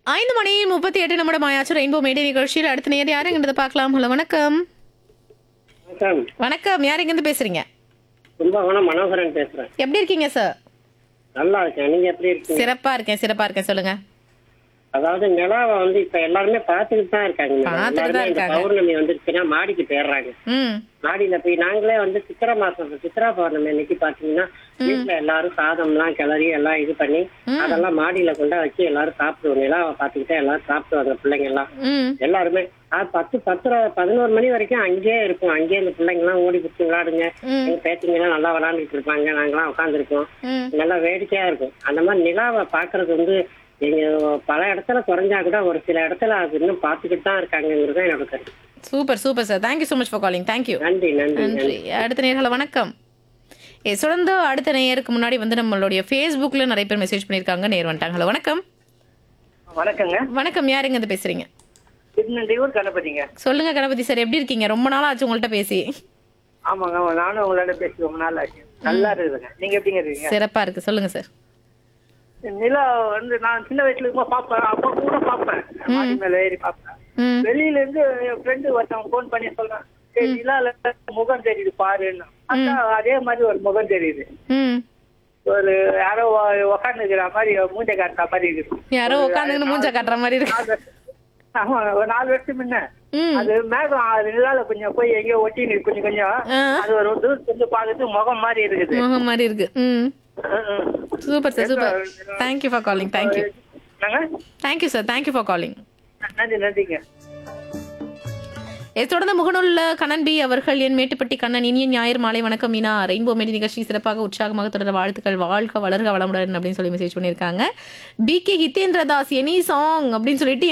ஐந்து மணி முப்பத்தி எட்டு நிமிடம் ஆயாச்சு ரெயின்போ மேடை நிகழ்ச்சியில் அடுத்த நேரம் யாருங்கிறத பார்க்கலாம் ஹலோ வணக்கம் வணக்கம் வணக்கம் யார் எங்கேருந்து பேசுறீங்க கும்பகோணம் மனோகரன் பேசுறேன் எப்படி இருக்கீங்க சார் நல்லா இருக்கேன் நீங்க எப்படி இருக்கீங்க சிறப்பா இருக்கேன் சிறப்பா இருக்கேன் சொல்லுங்க அதாவது நிலாவை வந்து இப்ப எல்லாருமே பாத்துக்கிட்டு தான் இருக்காங்க மேடம். பார்த்துட்டு தான் எல்லாருமே இந்த இருக்காங்க. பௌர்ணமி வந்துருச்சுன்னா மாடிக்கு போயிடுறாங்க ம் மாடியில போய் நாங்களே வந்து சித்திரை மாசம் சித்திரா பௌர்ணமி அன்னைக்கு பாத்தீங்கன்னா வீட்டுல எல்லாரும் சாதம் எல்லாம் கிளறி எல்லாம் இது பண்ணி அதெல்லாம் மாடியில கொண்டா வச்சு எல்லாரும் சாப்பிடுவோம் நிலாவை பாத்துக்கிட்டே எல்லாரும் சாப்பிடுவாங்க பிள்ளைங்க எல்லாம் ம் எல்லாருமே அது பத்து பத்து பதினோரு மணி வரைக்கும் அங்கேயே இருக்கும் அங்கேயே இந்த பிள்ளைங்க எல்லாம் ஓடி பிடிச்சி விளையாடுங்க ம். எங்க பேத்திங்க எல்லாம் நல்லா விளையாண்டுட்டு இருப்பாங்க நாங்கெல்லாம் உட்காந்துருக்கோம் ம் நல்லா வேடிக்கையா இருக்கும் அந்த மாதிரி நிலாவை பாக்குறது வந்து எங்க பல இடத்துல குறைஞ்சா கூட ஒரு சில இடத்துல அது இன்னும் பாத்துக்கிட்டு தான் இருக்காங்கிறது தான் என்னோட கருத்து super super sir thank you so much for calling thank you நன்றி நன்றி நன்றி அடுத்த நேர்களை வணக்கம் ஏ சுரந்து அடுத்த நேயருக்கு முன்னாடி வந்து நம்மளுடைய ஃபேஸ்புக்ல நிறைய பேர் மெசேஜ் பண்ணியிருக்காங்க நேர் வந்துட்டாங்க ஹலோ வணக்கம் வணக்கங்க வணக்கம் யாருங்க இருந்து பேசுறீங்க திருநெல்வேலூர் கணபதிங்க சொல்லுங்க கணபதி சார் எப்படி இருக்கீங்க ரொம்ப நாள் ஆச்சு உங்கள்ட்ட பேசி ஆமாங்க ஆமா, நானும் உங்களோட பேசி ரொம்ப நாள் ஆச்சு நல்லா இருக்குதுங்க நீங்க எப்படிங்க இருக்கீங்க சிறப்பா இருக்கு சொல்லுங்க சார் நிலா வந்து நான் சின்ன வயசுல இருக்கும்போது பார்ப்பேன் அப்போ கூட பார்ப்பேன் மாடி மேல ஏறி பார்ப்பேன் ம் வெளியில இருந்து என் ஃப்ரெண்டு ஒருத்தவங்க ஃபோன் பண்ணி சொல்றேன் சரி நிலால முகம் தெரியுது பாருன்னு அக்கா அதே மாதிரி ஒரு முகம் தெரியுது ம் ஒரு யாரோ உக்காந்துக்கிற மாதிரி மூஞ்ச காட்டுற மாதிரி இருக்குது யாரோ உட்காந்துன்னு மூஞ்ச காட்டுற மாதிரி இருக்கு நாலு வருஷம் ஆமா ஒரு நாலு வருஷம் முன்ன ம் அது மேகம் அது நிலால கொஞ்சம் போய் எங்கேயோ ஒட்டி நிக்கு கொஞ்சம் கொஞ்சம் ஆ. அது ஒரு தூரத்துல இருந்து பார்க்கறது முகம் மாதிரி இருக்குது முகம் மாதிரி இருக்கு ம் ம். Super sir super thank you for calling thank you என்னங்க thank you sir thank you for calling நன்றி நன்றிங்க இதை தொடர்ந்து முகநூல்ல கண்ணன் பி அவர்கள் என் மேட்டுப்பட்டி கண்ணன் இனிய ஞாயிறு மாலை வணக்கம் மீனா ரெயின்போ மேடி நிகழ்ச்சி சிறப்பாக உற்சாகமாக தொடர வாழ்த்துக்கள் வாழ்க வளர்க வளமுடன் அப்படின்னு சொல்லி மெசேஜ் பண்ணியிருக்காங்க P K Hitendra Das any song அப்படின்னு சொல்லிட்டு